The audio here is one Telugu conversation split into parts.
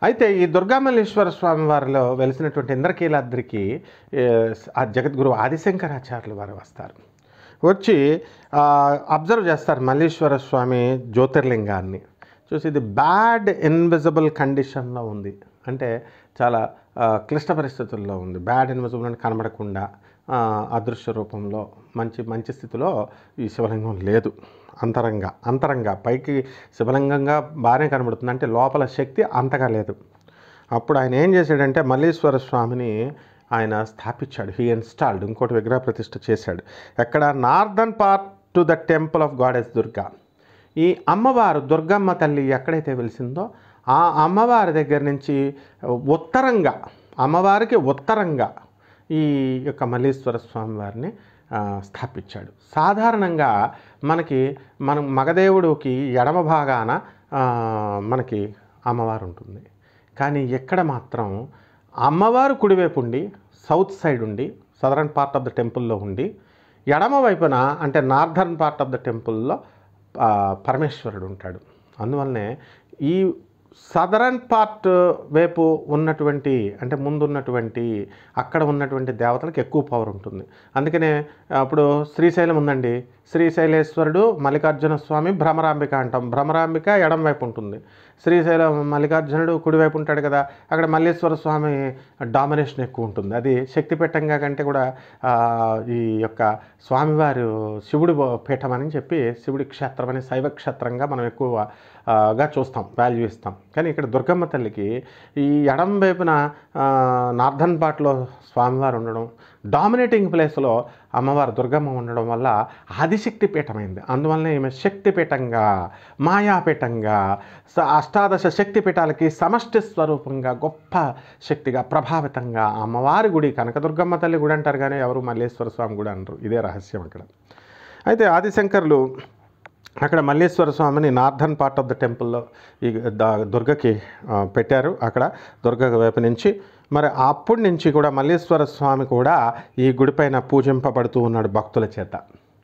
అయితే ఈ దుర్గామల్లేశ్వర స్వామి వారిలో వెలిసినటువంటి ఇంద్రకీలాద్రికి ఏ, ఆ జగద్గురు ఆదిశంకరాచార్యులు వారు వస్తారు వచ్చి ఆ, అబ్జర్వ్ చేస్తారు మల్లేశ్వర స్వామి జ్యోతిర్లింగాన్ని చూసి ఇది బ్యాడ్ ఇన్విజిబుల్ కండిషన్లో ఉంది అంటే చాలా ఆ, క్లిష్ట పరిస్థితుల్లో ఉంది బ్యాడ్ ఇన్విజిబుల్ అని కనబడకుండా ఆ, అదృశ్య రూపంలో మంచి మంచి స్థితిలో ఈ శివలింగం లేదు అంతరంగా అంతరంగా పైకి శివలింగంగా బాగానే కనబడుతుంది అంటే లోపల శక్తి అంతగా లేదు అప్పుడు ఆయన ఏం చేశాడంటే మల్లేశ్వర స్వామిని ఆయన స్థాపించాడు హీ ఇన్స్టాల్డ్ ఇంకోటి విగ్రహ ప్రతిష్ఠ చేశాడు ఎక్కడ northern part to the temple of goddess Durga ఈ అమ్మవారు దుర్గమ్మ తల్లి ఎక్కడైతే వెలిసిందో ఆ అమ్మవారి దగ్గర నుంచి ఉత్తరంగా అమ్మవారికి ఉత్తరంగా ఈ యొక్క మల్లేశ్వర స్వామి వారిని ఆ, స్థాపించాడు సాధారణంగా మనకి మనం మగదేవుడికి ఎడమ భాగాన ఆ, మనకి అమ్మవారు ఉంటుంది కానీ ఎక్కడ మాత్రం అమ్మవారు కుడివైపు ఉండి సౌత్ సైడ్ ఉండి సదరన్ పార్ట్ ఆఫ్ ద టెంపుల్లో ఉండి ఎడమ వైపున అంటే నార్దర్న్ పార్ట్ ఆఫ్ ద టెంపుల్లో ఆ, పరమేశ్వరుడు ఉంటాడు అందువల్లనే ఈ సదరన్ పార్ట్ వైపు ఉన్నటువంటి అంటే ముందున్నటువంటి అక్కడ ఉన్నటువంటి దేవతలకు ఎక్కువ పవర్ ఉంటుంది అందుకనే అప్పుడు శ్రీశైలం ఉందండి శ్రీశైలేశ్వరుడు మల్లికార్జున స్వామి భ్రమరాంబిక అంటాం భ్రమరాంబిక ఎడం వైపు ఉంటుంది శ్రీశైలం మల్లికార్జునుడు కుడివైపు ఉంటాడు కదా అక్కడ మల్లేశ్వర స్వామి డామినేషన్ ఎక్కువ ఉంటుంది అది శక్తిపీఠంగా కంటే కూడా ఆ, ఈ యొక్క స్వామివారు శివుడు పీఠం అని చెప్పి శివుడి క్షేత్రం అని శైవ క్షేత్రంగా మనం ఎక్కువ ఆ, గా చూస్తాం వాల్యూ ఇస్తాం కానీ ఇక్కడ దుర్గమ్మ తల్లికి ఈ ఎడం వైపున ఆ, నార్దర్న్ పార్ట్లో స్వామివారు ఉండడం డామినేటింగ్ ప్లేస్లో అమ్మవారు దుర్గమ్మ ఉండడం వల్ల ఆదిశక్తి పీఠమైంది అందువల్ల ఈమె శక్తిపీఠంగా మాయాపీఠంగా స- అష్టాదశ శక్తి పీఠాలకి సమష్టి స్వరూపంగా గొప్ప శక్తిగా ప్రభావితంగా అమ్మవారి గుడి కనకదుర్గమ్మ తల్లి గుడి అంటారు కానీ ఎవరు మల్లేశ్వర స్వామి గుడి అంటారు ఇదే రహస్యం అక్కడ అయితే ఆదిశంకర్లు అక్కడ మల్లేశ్వర స్వామిని నార్దర్న్ పార్ట్ ఆఫ్ ద టెంపుల్లో ఈ ద- దుర్గకి ఆ, పెట్టారు అక్కడ దుర్గ వైపు నుంచి మరి అప్పటి నుంచి కూడా మల్లేశ్వర స్వామి కూడా ఈ గుడిపైన పూజింపబడుతూ ఉన్నాడు భక్తుల చేత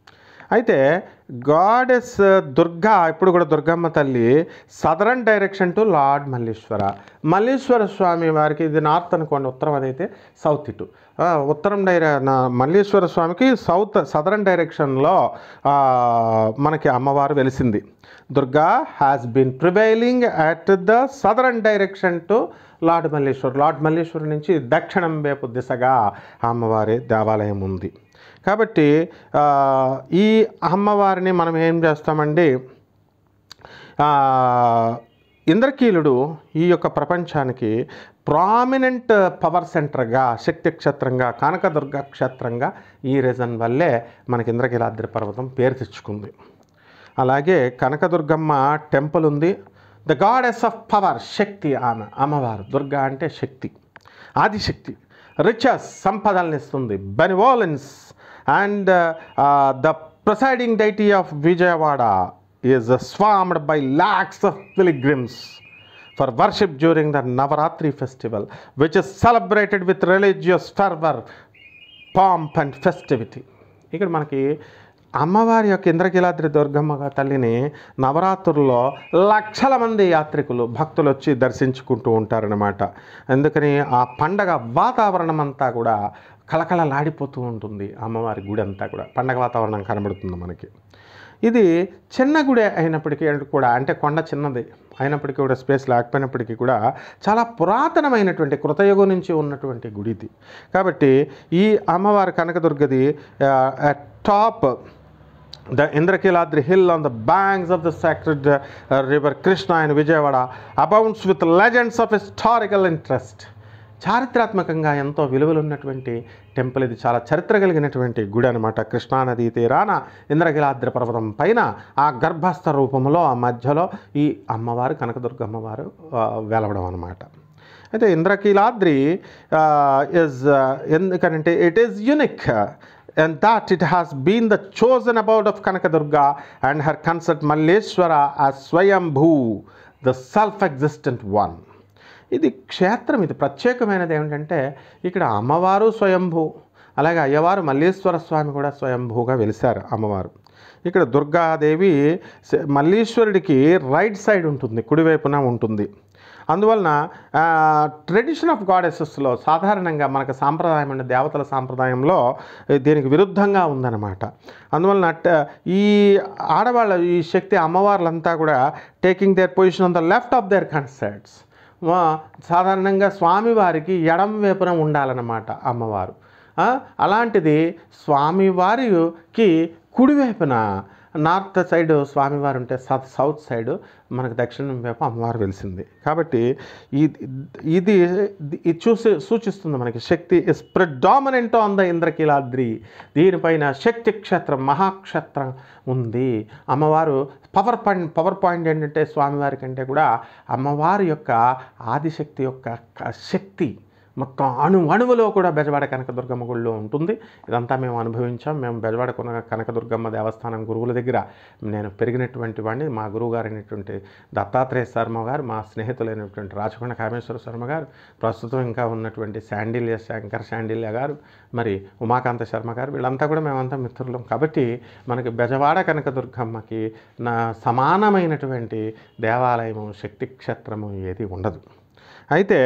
అయితే గాడెస్ దుర్గా ఇప్పుడు కూడా దుర్గమ్మ తల్లి southern direction to lord Malleswara Malleswara Swamy వారికి ఇది నార్త్ అనుకోండి ఉత్తరం అదైతే సౌత్ ఇటు ఆ, ఉత్తరం డైర నా- మల్లేశ్వర స్వామికి సౌత్ సదరన్ డైరెక్షన్లో ఆ, మనకి అమ్మవారు వెలిసింది Durga has been prevailing at the southern direction to lord Malleshwar lord Malleshwar నుంచి దక్షిణం వైపు దిశగా అమ్మవారి దేవాలయం ఉంది కాబట్టి ఆ, ఈ అమ్మవారిని మనం ఏం చేస్తామండి ఆ, ఇంద్రకీలుడు ఈ యొక్క ప్రపంచానికి ప్రామినెంట్ పవర్ సెంటర్గా శక్తి క్షేత్రంగా కనకదుర్గ క్షేత్రంగా ఈ రీజన్ వల్లే మనకి ఇంద్రకీలాద్రి పర్వతం పేరు తెచ్చుకుంది అలాగే కనకదుర్గమ్మ టెంపుల్ ఉంది the goddess of power Shakti ఆమె అమ్మవారు దుర్గా అంటే శక్తి ఆదిశక్తి రిచెస్ సంపదల్ని ఇస్తుంది benevolence and the presiding deity of Vijayawada is swamped by lakhs of pilgrims for worship during the Navaratri festival, which is celebrated with religious fervor, pomp and festivity. ఇక్కడ మనకి అమ్మవారి యొక్క ఇంద్రకీలాద్రి దుర్గమ్మ తల్లిని నవరాత్రుల్లో లక్షల మంది యాత్రికులు భక్తులు వచ్చి దర్శించుకుంటూ ఉంటారనమాట అందుకని ఆ పండగ వాతావరణం అంతా కూడా కళకళలాడిపోతూ ఉంటుంది అమ్మవారి గుడి అంతా కూడా పండగ వాతావరణం కనబడుతుంది మనకి ఇది చిన్న గుడి అయినప్పటికీ కూడా అంటే కొండ చిన్నది అయినప్పటికీ కూడా స్పేస్ లేకపోయినప్పటికీ కూడా చాలా పురాతనమైనటువంటి కృతయుగం నుంచి ఉన్నటువంటి గుడి ఇది కాబట్టి ఈ అమ్మవారి కనకదుర్గది top the Indrakeeladri hill on the banks of the sacred river Krishna and Vijayawada abounds with legends of historical interest చారిత్రాత్మకంగా ఎంతో విలువలున్నటువంటి టెంపుల్ ఇది చాలా చరిత్ర కలిగినటువంటి గుడి అనమాట కృష్ణానదీ తీరాన ఇంద్రగిలాద్రి పర్వతం పైన ఆ గర్భస్థ రూపంలో ఆ మధ్యలో ఈ అమ్మవారు కనకదుర్గ అమ్మవారు ఆ, వెలవడం అనమాట అయితే ఇంద్రకీలాద్రి ఇస్ ఎందుకనంటే it is unique and that it has been the chosen abode of Kanakadurga and her consort Malleshwara as Swayambhu, the self-existent one. ఇది క్షేత్రం ఇది ప్రత్యేకమైనది ఏమిటంటే ఇక్కడ అమ్మవారు స్వయంభూ అలాగే అయ్యవారు మల్లేశ్వర స్వామి కూడా స్వయంభూగా వెలిశారు అమ్మవారు ఇక్కడ దుర్గాదేవి స- మల్లీశ్వరుడికి రైట్ సైడ్ ఉంటుంది కుడివైపున ఉంటుంది అందువలన ట్రెడిషన్ ఆఫ్ గాడెసెస్లో సాధారణంగా మనకు సాంప్రదాయం అంటే దేవతల సాంప్రదాయంలో దీనికి విరుద్ధంగా ఉందన్నమాట అందువలన ట- ఈ ఆడవాళ్ళ ఈ శక్తి అమ్మవార్లంతా కూడా taking their position on the left of their consorts సాధారణంగా స్వామివారికి ఎడం వైపున ఉండాలన్నమాట అమ్మవారు ఆ, అలాంటిది స్వామివారికి కుడివైపున నార్త్ సైడ్ స్వామివారు ఉంటే సౌత్ సౌత్ సైడ్ మనకు దక్షిణం వైపు అమ్మవారు వెలిసింది కాబట్టి ఇది ఇది ఇది చూసి సూచిస్తుంది మనకి Shakti is predominant on the Indrakeeladri దీనిపైన శక్తి క్షేత్రం మహాక్షేత్రం ఉంది అమ్మవారు పవర్ పాయింట్ పవర్ పాయింట్ ఏంటంటే స్వామివారి కంటే కూడా అమ్మవారి యొక్క ఆదిశక్తి యొక్క క- శక్తి మొత్తం అణు అణువులో కూడా బెజవాడ కనకదుర్గమ్మ గుడిలో ఉంటుంది ఇదంతా మేము అనుభవించాం మేము బెజవాడ కొన కనకదుర్గమ్మ దేవస్థానం గురువుల దగ్గర నేను పెరిగినటువంటి వాడిని మా గురువు గారైనటువంటి దత్తాత్రేయ శర్మ గారు మా స్నేహితులైనటువంటి రాచకొండ కామేశ్వర శర్మ గారు ప్రస్తుతం ఇంకా ఉన్నటువంటి శాండిల్య శంకర్ శాండిల్య గారు మరి ఉమాకాంత శర్మ గారు వీళ్ళంతా కూడా మేమంతా మిత్రులం కాబట్టి మనకి బెజవాడ కనకదుర్గమ్మకి నా సమానమైనటువంటి దేవాలయము శక్తి క్షేత్రము ఏది ఉండదు అయితే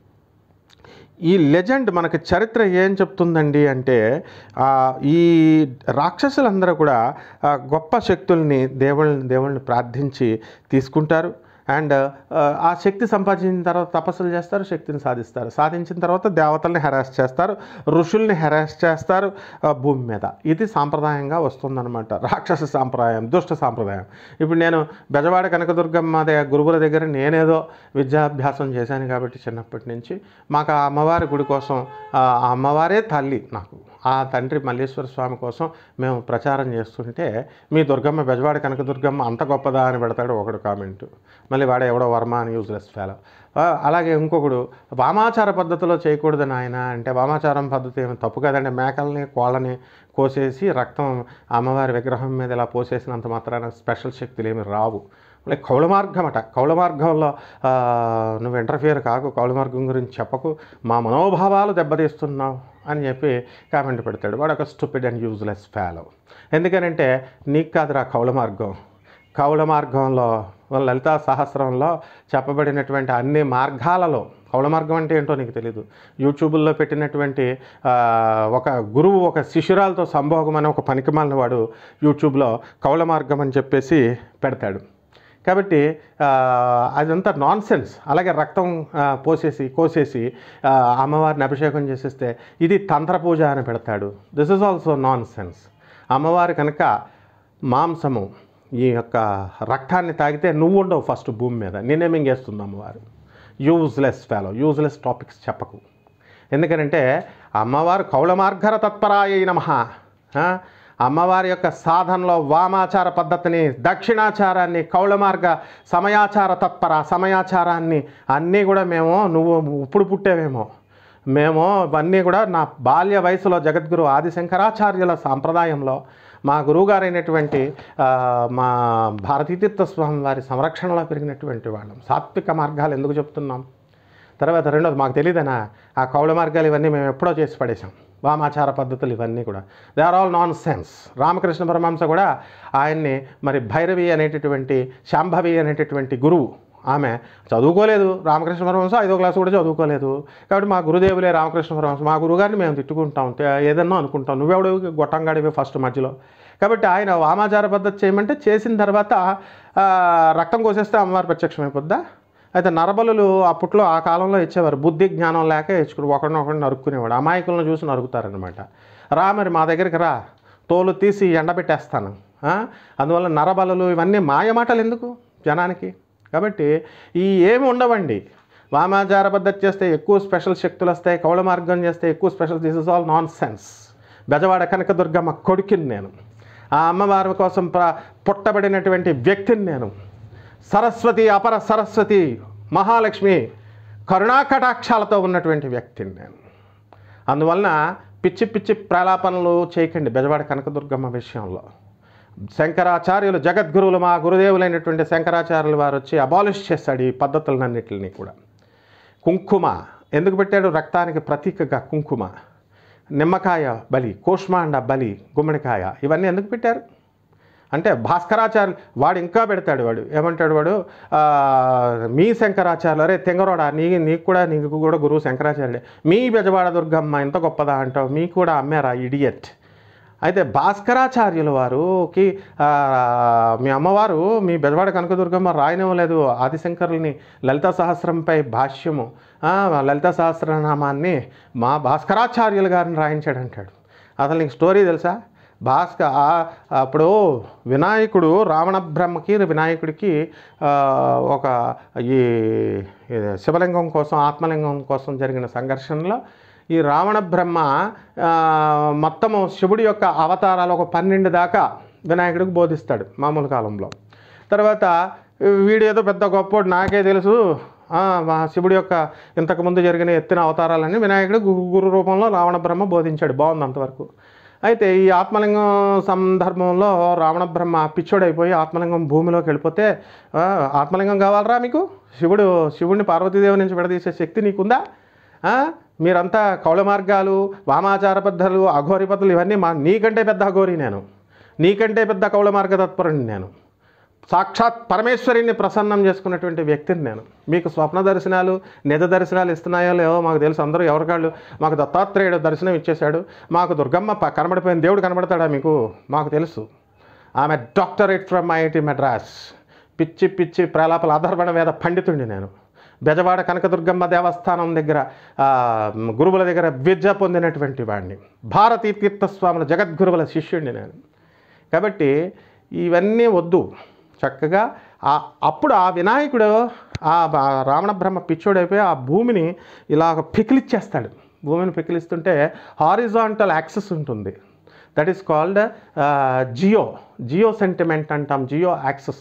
ఈ లెజెండ్ మనకి చరిత్ర ఏం చెప్తుందండి అంటే ఆ, ఈ రాక్షసులందరూ కూడా ఆ, గొప్ప శక్తుల్ని దేవుళ్ళని దేవుళ్ళని ప్రార్థించి తీసుకుంటారు అండ్ ఆ శక్తి సంపాదించిన తర్వాత తపస్సులు చేస్తారు శక్తిని సాధిస్తారు సాధించిన తర్వాత దేవతల్ని హెరాస్ చేస్తారు ఋషుల్ని హెరాస్ చేస్తారు ఆ, భూమి మీద ఇది సాంప్రదాయంగా వస్తుందన్నమాట రాక్షస సాంప్రదాయం దుష్ట సాంప్రదాయం ఇప్పుడు నేను బెజవాడ కనకదుర్గమ్మ దే గురువుల దగ్గర నేనేదో విద్యాభ్యాసం చేశాను కాబట్టి చిన్నప్పటి నుంచి మాకు ఆ అమ్మవారి గుడి కోసం ఆ అమ్మవారే తల్లి నాకు ఆ తండ్రి మల్లేశ్వర స్వామి కోసం మేము ప్రచారం చేస్తుంటే మీ దుర్గమ్మ బెజవాడ కనకదుర్గమ్మ అంత గొప్పదా అని పెడతాడు ఒకడు కామెంట్ మళ్ళీ వాడే ఎవడో వర్మ అని యూజ్లెస్ ఫెలో అలాగే ఇంకొకడు వామాచార పద్ధతిలో చేయకూడదు నాయన అంటే వామాచారం పద్ధతి ఏమి తప్పు కదండి మేకల్ని కోళ్ళని కోసేసి రక్తం అమ్మవారి విగ్రహం మీద ఇలా పోసేసినంత మాత్రాన స్పెషల్ శక్తులు ఏమి రావు లైక్ కౌల మార్గం అట కౌల మార్గంలో ఆ, నువ్వు ఇంటర్ఫియర్ కాకు కౌల మార్గం గురించి చెప్పకు మా మనోభావాలు దెబ్బతీస్తున్నావు అని చెప్పి కామెంట్ పెడతాడు వాడు ఒక స్టూపిడ్ అండ్ యూజ్లెస్ ఫాలో ఎందుకనంటే నీకు కాదురా కౌల మార్గం కౌల మార్గంలో వాళ్ళ లలితా సహస్రంలో చెప్పబడినటువంటి అన్ని మార్గాలలో కౌల మార్గం అంటే ఏంటో నీకు తెలీదు యూట్యూబ్లో పెట్టినటువంటి ఆ, ఒక గురువు ఒక శిష్యురాలతో సంభోగం అనే ఒక పనికిమాలిన వాడు యూట్యూబ్లో కౌల మార్గం అని చెప్పేసి పెడతాడు కాబట్టి ఆ, అదంతా నాన్ సెన్స్ అలాగే రక్తం ఆ, పోసేసి కోసేసి ఆ, అమ్మవారిని అభిషేకం చేసేస్తే ఇది తంత్ర పూజ అని పెడతాడు this is also nonsense అమ్మవారి కనుక మాంసము ఈ యొక్క రక్తాన్ని తాగితే నువ్వు ఉండవు ఫస్ట్ భూమి మీద నేనే మింగేస్తుంది అమ్మవారు యూజ్లెస్ ఫెలో యూజ్లెస్ టాపిక్స్ చెప్పకు ఎందుకనంటే అమ్మవారు కౌళ మార్గర తత్పరాయ నమ అమ్మవారి యొక్క సాధనలో వామాచార పద్ధతిని దక్షిణాచారాన్ని కౌళ మార్గ సమయాచార తత్పర సమయాచారాన్ని అన్నీ కూడా మేము నువ్వు ఇప్పుడు పుట్టేవేమో మేము ఇవన్నీ కూడా నా బాల్య వయసులో జగద్గురు ఆదిశంకరాచార్యుల సాంప్రదాయంలో మా గురువుగారైనటువంటి ఆ, మా భారతీతీర్థ స్వామి వారి సంరక్షణలో పెరిగినటువంటి వాళ్ళం సాత్విక మార్గాలు ఎందుకు చెప్తున్నాం తర్వాత రెండోది మాకు తెలియదనా ఆ కౌళ మార్గాలు ఇవన్నీ మేము ఎప్పుడో చేసి పడేసాం వామాచార పద్ధతులు ఇవన్నీ కూడా they are all nonsense Ramakrishna Paramahamsa కూడా ఆయన్ని మరి భైరవి అనేటటువంటి శాంభవి అనేటటువంటి గురువు ఆమె చదువుకోలేదు రామకృష్ణ పరమహంస ఐదో క్లాస్ కూడా చదువుకోలేదు కాబట్టి మా గురుదేవులే రామకృష్ణ పరమహంస మా గురువుగారిని మేము తిట్టుకుంటాం తే- ఏదన్నా అనుకుంటాం నువ్వెవడు గొట్టంగాడివి ఫస్ట్ మధ్యలో కాబట్టి ఆయన వామాచార పద్ధతి చేయమంటే చేసిన తర్వాత ఆ, రక్తం కోసేస్తే అమ్మవారు ప్రత్యక్షమైపోద్దా అయితే నరబలులు అప్పట్లో ఆ కాలంలో ఇచ్చేవారు బుద్ధి జ్ఞానం లేక ఇచ్చుకుని ఒకడినొకడిని నరుక్కునేవాడు అమాయకులను చూసి నరుకుతారనమాట రా మరి మా దగ్గరికి రా తోలు తీసి ఎండబెట్టేస్తాను ఆ? అందువల్ల నరబలులు ఇవన్నీ మాయమాటలు ఎందుకు జనానికి కాబట్టి ఈ ఏమి ఉండవండి వామాచార పద్ధతి చేస్తే ఎక్కువ స్పెషల్ శక్తులు వస్తాయి కౌళ మార్గం చేస్తే ఎక్కువ special this is all nonsense Bezawada Kanakadurgamma కొడుకుని నేను ఆ అమ్మవారి కోసం ప్ర పుట్టబడినటువంటి వ్యక్తిని నేను సరస్వతి అపర సరస్వతి మహాలక్ష్మి కరుణాకటాక్షాలతో ఉన్నటువంటి వ్యక్తిని నేను అందువలన పిచ్చి పిచ్చి ప్రలాపనలు చేయకండి బెజవాడ కనకదుర్గమ్మ విషయంలో శంకరాచార్యులు జగద్గురువులు మా గురుదేవులైనటువంటి శంకరాచార్యులు వారు వచ్చి అబాలిష్ చేశాడు ఈ పద్ధతులన్నింటినీ కూడా కుంకుమ ఎందుకు పెట్టాడు రక్తానికి ప్రతీకగా కుంకుమ నిమ్మకాయ బలి కూష్మాండ బలి గుమ్మడికాయ ఇవన్నీ ఎందుకు పెట్టారు అంటే భాస్కరాచార్య వాడు ఇంకా పెడతాడు వాడు ఏమంటాడు వాడు ఆ, మీ శంకరాచార్యులు అరే తెంగరోడా నీ నీకు కూడా నీకు కూడా గురువు శంకరాచార్యుడే మీ బెజవాడ దుర్గమ్మ ఎంత గొప్పదా అంటావు మీకు కూడా అమ్మారా ఇడియట్ అయితే భాస్కరాచార్యుల వారుకి ఆ, మీ అమ్మవారు మీ బెజవాడ కనకదుర్గమ్మ రాయనివ్వలేదు ఆదిశంకరుల్ని లలిత సహస్రంపై భాష్యము ఆ, లలిత సహస్రనామాన్ని మా భాస్కరాచార్యులు గారిని రాయించాడు అంటాడు అసలు నీకు స్టోరీ తెలుసా భాస్క ఆ- అప్పుడు వినాయకుడు రావణ బ్రహ్మకి వినాయకుడికి ఆ, ఒక ఈ ఈ శివలింగం కోసం ఆత్మలింగం కోసం జరిగిన సంఘర్షణలో ఈ రావణ బ్రహ్మ ఆ, మొత్తము శివుడి యొక్క అవతారాలు ఒక పన్నెండు దాకా వినాయకుడికి బోధిస్తాడు మామూలు కాలంలో తర్వాత వీడు ఏదో పెద్ద గొప్పోడు నాకే తెలుసు ఆ, మా శివుడి యొక్క ఇంతకుముందు జరిగిన ఎత్తిన అవతారాలన్నీ వినాయకుడు గురు గురు రూపంలో రావణ బ్రహ్మ బోధించాడు బాగుంది అంతవరకు అయితే ఈ ఆత్మలింగం సందర్భంలో రావణ బ్రహ్మ పిచ్చోడైపోయి ఆత్మలింగం భూమిలోకి వెళ్ళిపోతే ఆ, ఆత్మలింగం కావాలరా మీకు శివుడు శివుడిని పార్వతీదేవి నుంచి విడదీసే శక్తి నీకుందా ఆ? మీరంతా కౌళ మార్గాలు వామాచార పద్ధతులు అఘోరి పద్ధతులు ఇవన్నీ మా నీకంటే పెద్ద అఘోరి నేను నీకంటే పెద్ద కౌళ మార్గ తత్పరుని నేను సాక్షాత్ పరమేశ్వరిని ప్రసన్నం చేసుకున్నటువంటి వ్యక్తిని నేను మీకు స్వప్న దర్శనాలు నిజ దర్శనాలు ఇస్తున్నాయో లేవో మాకు తెలుసు అందరూ ఎవరికాళ్ళు మాకు దత్తాత్రేయుడు దర్శనం ఇచ్చేశాడు మాకు దుర్గమ్మ ప- కనబడిపోయిన దేవుడు కనబడతాడా మీకు మాకు తెలుసు ఆమె డాక్టరేట్ ఫ్రమ్ ఐఐటి మెడ్రాస్ పిచ్చి పిచ్చి ప్రలాపల ఆధారపడ వేద పండితుడిని నేను బెజవాడ కనకదుర్గమ్మ దేవస్థానం దగ్గర ఆ, గురువుల దగ్గర విద్య పొందినటువంటి వాడిని భారతీ తీర్థస్వాముల జగద్గురువుల శిష్యుడిని నేను కాబట్టి ఇవన్నీ వద్దు చక్కగా ఆ అప్పుడు ఆ వినాయకుడు ఆ బ- రావణ బ్రహ్మ పిచ్చోడైపోయి ఆ భూమిని ఇలాగ పికిలిచ్చేస్తాడు భూమిని పికిలిస్తుంటే హారిజాంటల్ యాక్సెస్ ఉంటుంది that is called geo geo sentiment అంటాం జియో యాక్సెస్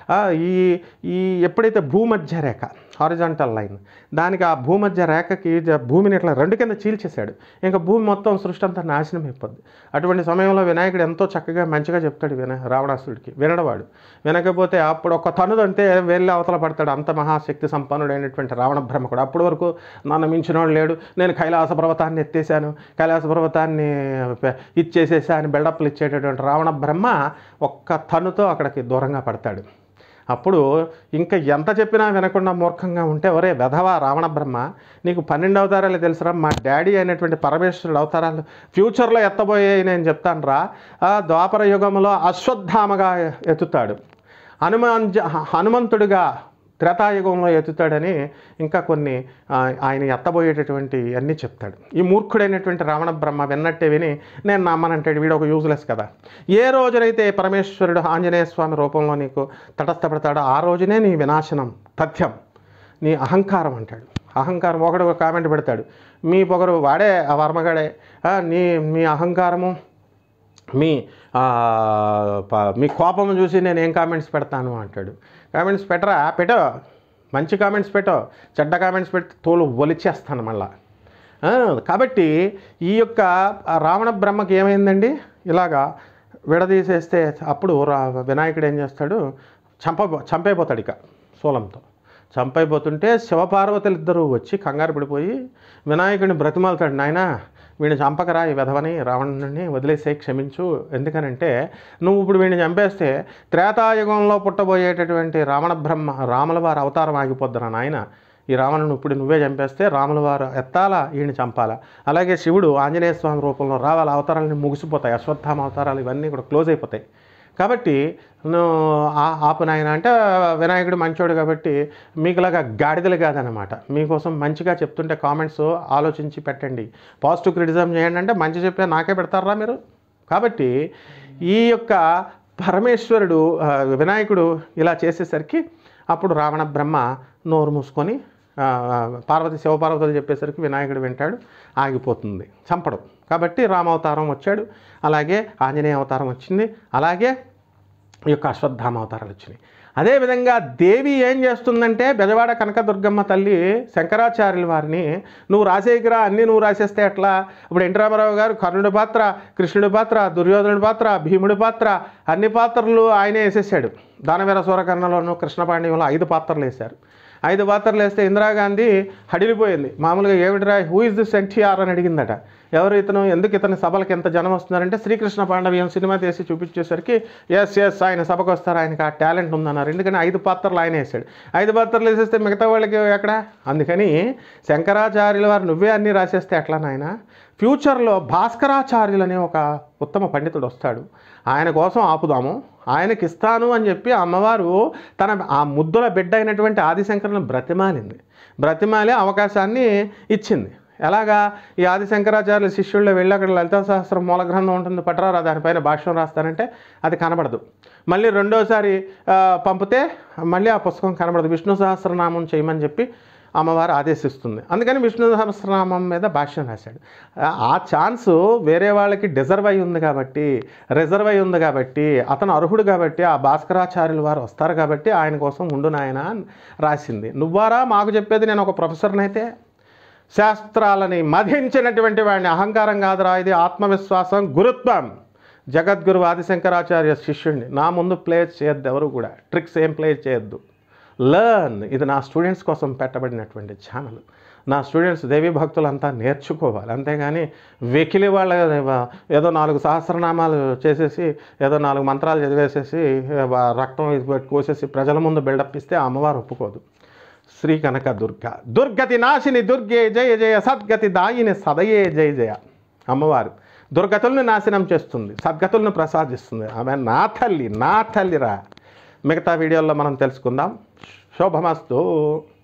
ఈ ఈ ఎప్పుడైతే భూమధ్య రేఖ హారిజాంటల్ లైన్ దానికి ఆ భూమధ్య రేఖకి జ- భూమిని ఇట్లా రెండు కింద చీల్చేశాడు ఇంకా భూమి మొత్తం సృష్టి అంతా నాశనం అయిపోద్ది అటువంటి సమయంలో వినాయకుడు ఎంతో చక్కగా మంచిగా చెప్తాడు విన రావణాసుడికి వినడవాడు వినకపోతే అప్పుడు ఒక తనుదంతే వెళ్ళి అవతల పడతాడు అంత మహాశక్తి సంపన్నుడైనటువంటి రావణ బ్రహ్మకుడు అప్పటి వరకు నన్ను మించినోడు లేడు నేను కైలాస పర్వతాన్ని ఎత్తేసాను కైలాస పర్వతాన్ని పె- ఇచ్చేసేసా అని బిల్డప్లు ఇచ్చేటటువంటి రావణ బ్రహ్మ ఒక్క తనుతో అక్కడికి దూరంగా పడతాడు అప్పుడు ఇంకా ఎంత చెప్పినా వినకుండా మూర్ఖంగా ఉంటే ఒరే వెధవా రావణ బ్రహ్మ నీకు పన్నెండు అవతారాలు తెలుసురా మా డాడీ అయినటువంటి పరమేశ్వరుడు అవతారాలు ఫ్యూచర్లో ఎత్తబోయాయి నేను చెప్తాను రా ఆ ద్వాపర యుగంలో అశ్వత్థామగా ఎత్తుతాడు హనుమాన్ జ- హనుమంతుడిగా త్రేతాయుగంలో ఎత్తుతాడని ఇంకా కొన్ని ఆ, ఆయన ఎత్తబోయేటటువంటి అన్నీ చెప్తాడు ఈ మూర్ఖుడైనటువంటి రావణ బ్రహ్మ విన్నట్టే విని నేను నమ్మనంటాడు వీడు ఒక యూజ్లెస్ కదా ఏ రోజునైతే పరమేశ్వరుడు ఆంజనేయ స్వామి రూపంలో నీకు తటస్థపడతాడో ఆ రోజునే నీ వినాశనం తథ్యం నీ అహంకారం అంటాడు అహంకారం ఒకడు ఒక కామెంట్ పెడతాడు మీ పొగరు వాడే ఆ వర్మగాడే ఆ, నీ మీ అహంకారము మీ ఆ, ప- మీ కోపం చూసి నేను ఏం కామెంట్స్ పెడతాను అంటాడు కామెంట్స్ పెట్టరా పెట్టో మంచి కామెంట్స్ పెట్టో చెడ్డ కామెంట్స్ పెడితే తోలు ఒలిచేస్తాను మళ్ళా ఆ, కాబట్టి ఈ యొక్క ఆ రావణ బ్రహ్మకి ఏమైందండి ఇలాగా విడదీసేస్తే అప్పుడు రా వినాయకుడు ఏం చేస్తాడు చంప చంపైపోతాడు ఇక శూలంతో చంపైపోతుంటే శివపార్వతులు ఇద్దరు వచ్చి కంగారు పడిపోయి వినాయకుడిని బ్రతిమాలుతాడు నాయన వీడిని చంపకరా ఈ విధవని రావణుని వదిలేసే క్షమించు ఎందుకనంటే నువ్వు ఇప్పుడు వీడిని చంపేస్తే త్రేతాయుగంలో పుట్టబోయేటటువంటి రావణ బ్రహ్మ రాముల వారి అవతారం ఆగిపోద్దురా నాయన ఈ రావణుని ఇప్పుడు నువ్వే చంపేస్తే రాముల వారు ఎత్తాలా ఈయన చంపాలా అలాగే శివుడు ఆంజనేయ స్వామి రూపంలో రావాలి అవతారాలన్నీ ముగిసిపోతాయి అశ్వత్థామ అవతారాలు ఇవన్నీ కూడా క్లోజ్ అయిపోతాయి కాబట్టి నువ్వు ఆ- ఆపు నాయన అంటే వినాయకుడు మంచోడు కాబట్టి మీకులాగా గాడిదలు కాదనమాట మీకోసం మంచిగా చెప్తుంటే కామెంట్స్ ఆలోచించి పెట్టండి పాజిటివ్ క్రిటిజం చేయండి అంటే మంచి చెప్పే నాకే పెడతారా మీరు కాబట్టి ఈ యొక్క పరమేశ్వరుడు ఆ, వినాయకుడు ఇలా చేసేసరికి అప్పుడు రావణ బ్రహ్మ నోరు మూసుకొని ఆ, పార్వతి శివపార్వతులు చెప్పేసరికి వినాయకుడు వింటాడు ఆగిపోతుంది చంపడం కాబట్టి రామావతారం వచ్చాడు అలాగే ఆంజనేయ అవతారం వచ్చింది అలాగే ఈ యొక్క అశ్వత్థామ అవతారాలు వచ్చినాయి అదేవిధంగా దేవి ఏం చేస్తుందంటే బెజవాడ కనకదుర్గమ్మ తల్లి శంకరాచార్యుల వారిని నువ్వు రాసేయకురా అన్నీ నువ్వు రాసేస్తే ఎట్లా ఇప్పుడు ఎన్టీ రామారావు గారు కర్ణుడి పాత్ర కృష్ణుడి పాత్ర దుర్యోధనుడి పాత్ర భీముడి పాత్ర అన్ని పాత్రలు ఆయనే వేసేసాడు దానవీర సూరకర్ణలోను కృష్ణపాండ్యంలో ఐదు పాత్రలు వేశారు ఐదు పాత్రలు వేస్తే ఇందిరాగాంధీ హడిలిపోయింది మామూలుగా ఏమిటిరా హూ ఇస్ దిస్ ఎన్టీఆర్ అని అడిగిందట ఎవరు ఇతను ఎందుకు ఇతని సభలకు ఎంత జనం వస్తున్నారంటే శ్రీకృష్ణ పాండవ్యం సినిమా తీసి చూపించేసరికి ఎస్ ఎస్ ఆయన సభకు వస్తారు ఆయనకి ఆ టాలెంట్ ఉందన్నారు ఎందుకని ఐదు పాత్రలు ఆయన వేసాడు ఐదు పాత్రలు వేసేస్తే మిగతా వాళ్ళకి ఎక్కడ అందుకని శంకరాచార్యుల వారు నువ్వే అన్నీ రాసేస్తే ఎట్లా నాయన ఫ్యూచర్లో భాస్కరాచార్యులు అనే ఒక ఉత్తమ పండితుడు వస్తాడు ఆయన కోసం ఆపుదాము ఆయనకి ఇస్తాను అని చెప్పి అమ్మవారు తన ఆ ముద్దుల బిడ్డ అయినటువంటి ఆదిశంకరుని బ్రతిమాలింది బ్రతిమాలి అవకాశాన్ని ఇచ్చింది ఎలాగా ఈ ఆదిశంకరాచార్యుల శిష్యుల్లో వెళ్ళి అక్కడ లలితా సహస్రం మూల గ్రంథం ఉంటుంది పట్టరారా దానిపైన భాష్యం రాస్తానంటే అది కనబడదు మళ్ళీ రెండోసారి ఆ, పంపితే మళ్ళీ ఆ పుస్తకం కనబడదు విష్ణు సహస్రనామం చేయమని చెప్పి అమ్మవారు ఆదేశిస్తుంది అందుకని విష్ణు సహస్రనామం మీద భాష్యం రాశాడు ఆ- ఆ ఛాన్స్ వేరే వాళ్ళకి డిజర్వ్ అయి ఉంది కాబట్టి రిజర్వ్ అయి ఉంది కాబట్టి అతను అర్హుడు కాబట్టి ఆ భాస్కరాచార్యుల వారు వస్తారు కాబట్టి ఆయన కోసం ఉండు నాయన అని రాసింది నువ్వారా మాకు చెప్పేది నేను ఒక ప్రొఫెసర్ని అయితే శాస్త్రాలని మధించినటువంటి వాడిని అహంకారం కాదురా ఇది ఆత్మవిశ్వాసం గురుత్వం జగద్గురు ఆదిశంకరాచార్య శిష్యుడిని నా ముందు ప్లే చేయొద్దు ఎవరు కూడా ట్రిక్స్ ఏం ప్లే చేయొద్దు లర్న్ ఇది నా స్టూడెంట్స్ కోసం పెట్టబడినటువంటి ఛానల్ నా స్టూడెంట్స్ దేవీ భక్తులంతా నేర్చుకోవాలి అంతేగాని వెకిలి వాళ్ళ ఏదో నాలుగు సహస్రనామాలు చేసేసి ఏదో నాలుగు మంత్రాలు చదివేసేసి ఆ, రక్తం ఇది పెట్టి కోసేసి ప్రజల ముందు బిల్డప్ ఇస్తే ఆ అమ్మవారు ఒప్పుకోదు శ్రీ కనక దుర్గ దుర్గతి నాశిని దుర్గే జయ జయ సద్గతి దాయిని సదయే జయ జయ అమ్మవారు దుర్గతుల్ని నాశనం చేస్తుంది సద్గతుల్ని ప్రసాదిస్తుంది ఆమె నా తల్లి నా తల్లిరా మిగతా వీడియోల్లో మనం తెలుసుకుందాం శోభమస్తు